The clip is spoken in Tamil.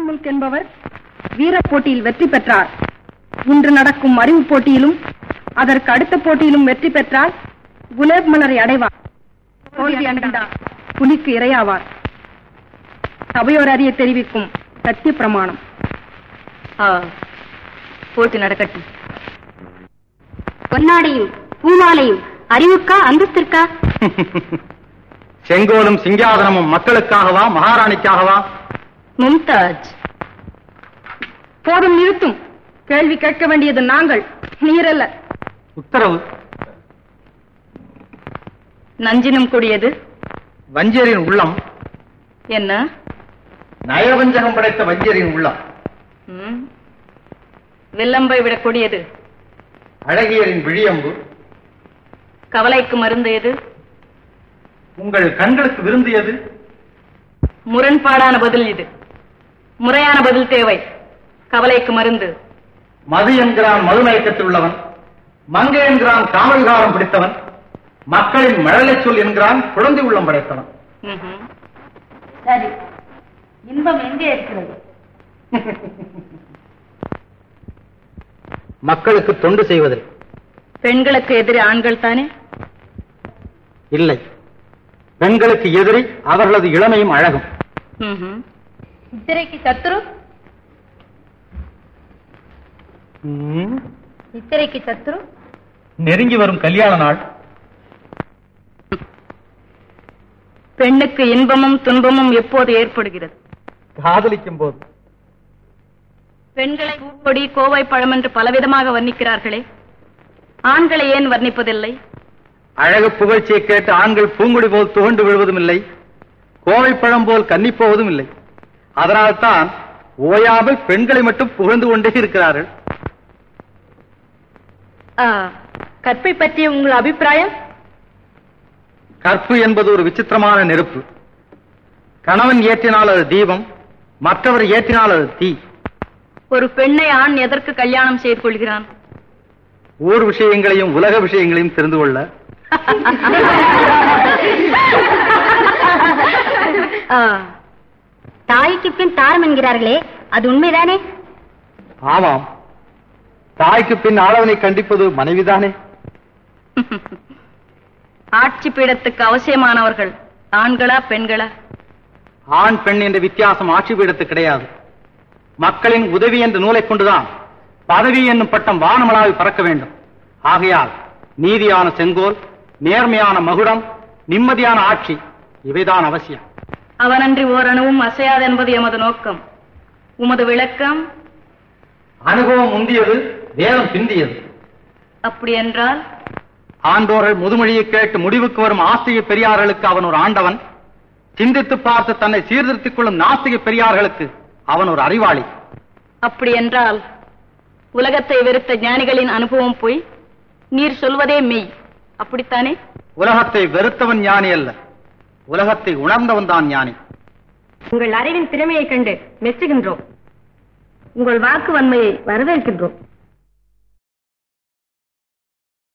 முல்க் என்பவர் வீரப் போட்டியில் வெற்றி பெற்றார் இன்று நடக்கும் அறிவு போட்டியிலும் அதற்கு அடுத்த போட்டியிலும் வெற்றி பெற்றால் குலேப் மலரை அடைவார் தோல்வி அடைந்தார் புலிக்கு இரையாவார் சபையோர் அறிய தெரிவிக்கும் சத்திய பிரமாணம் போட்டி நடக்கட்டும் பொன்னாடையும் பூமாலையும் அறிவுக்கா அந்தஸ்திற்கா செங்கோலும் சிங்காதனமும் மக்களுக்காகவா மகாராணிக்காகவா மும்தாஜ் போதும் நிறுத்தும் கேள்வி கேட்க வேண்டியது நாங்கள் நீரல்ல உத்தரவு நஞ்சினும் கூடியது வஞ்சியரின் உள்ளம் என்ன நயவஞ்சகம் படைத்த வஞ்சியரின் உள்ளம் ம். வில்லம்பை விட கூடியது அழகியரின் விழியம்பு கவலைக்கு மருந்து எது உங்கள் கண்களுக்கு விருந்தியது முரண்பாடான பதில் இது முறையான பதில் தேவை கவலைக்கு மருந்து மது என்கிறான் மதுமயக்கத்தில் உள்ளவன் மங்கை என்கிறான் காமவிகாரம் பிடித்தவன் மக்களின் மழலைச் சொல் என்கிறான் குழந்தை உள்ளம் படைத்தவன் ம்ஹும். சரி இன்பம் எங்கே இருக்கிறது மக்களுக்கு தொண்டு செய்வதில் பெண்களுக்கு எதிரி ஆண்கள் தானே இல்லை பெண்களுக்கு எதிரி அவர்களது இளமையும் அழகும் ம்ஹும். சித்திரைக்கு சத்துரு சித்திரைக்கு சத்துரு நெருங்கி வரும் கல்யாண நாள் பெண்ணுக்கு இன்பமும் துன்பமும் எப்போது ஏற்படுகிறது காதலிக்கும் போது பெண்களை பூக்கொடி கோவை பழம் என்று பலவிதமாக வர்ணிக்கிறார்களே ஆண்களை ஏன் வர்ணிப்பதில்லை அழகு புகழ்ச்சியை கேட்டு ஆண்கள் பூங்குடி போல் துவண்டு விழுவதும் இல்லை கோவைப்பழம் போல் கன்னிப் போவதும் இல்லை அதனால்தான் ஓயாமல் பெண்களை மட்டும் புகழ்ந்து கொண்டே இருக்கிறார்கள் கற்பை பற்றிய உங்கள் அபிப்பிராயம் கற்பு என்பது ஒரு விசித்திரமான நெருப்பு கணவன் ஏற்றினால் அது தீபம் மற்றவர் ஏற்றினால் அது தீ ஒரு பெண்ணை ஆண் எதற்கு கல்யாணம் செய்து கொள்கிறான் ஊர் விஷயங்களையும் உலக விஷயங்களையும் தெரிந்து கொள்ள தாய்க்கு பின் தாரம் என்கிறார்களே அது உண்மைதானே ஆமாம் தாய்க்கு பின் ஆளவனை கண்டிப்பது மனைவிதானே ஆட்சி பீடத்துக்கு அவசியமானவர்கள் ஆண்களா பெண்களா ஆண் பெண் என்ற வித்தியாசம் ஆட்சி பீடத்து கிடையாது மக்களின் உதவி என்ற நூலை கொண்டுதான் பதவி என்னும் பட்டம் வானமளாவி பறக்க வேண்டும் ஆகையால் நீதியான செங்கோல் நேர்மையான மகுடம் நிம்மதியான ஆட்சி இவைதான் அவசியம் அவனன்றி ஓரணுவும் அசையாது என்பது எமது நோக்கம் உமது விளக்கம் அனுபவம் முந்தியது வேதம் பிந்தியது அப்படி என்றால் ஆண்டோர்கள் முதுமொழியை கேட்டு முடிவுக்கு வரும் ஆஸ்திக பெரியார்களுக்கு அவன் ஒரு ஆண்டவன் சிந்தித்து பார்த்து தன்னை சீர்திருத்திக் கொள்ளும் நாஸ்திக பெரியார்களுக்கு அவன் ஒரு அறிவாளி அப்படி என்றால் உலகத்தை வெறுத்த ஞானிகளின் அனுபவம் போய் நீர் சொல்வதே மெய் அப்படித்தானே உலகத்தை வெறுத்தவன் ஞானி அல்ல உலகத்தை உணர்ந்தவன் தான் ஞானி உங்கள் அறிவின் திறமையைக் கண்டு மெச்சுகின்றோம் உங்கள் வாக்கு வன்மையை வரவேற்கின்றோம்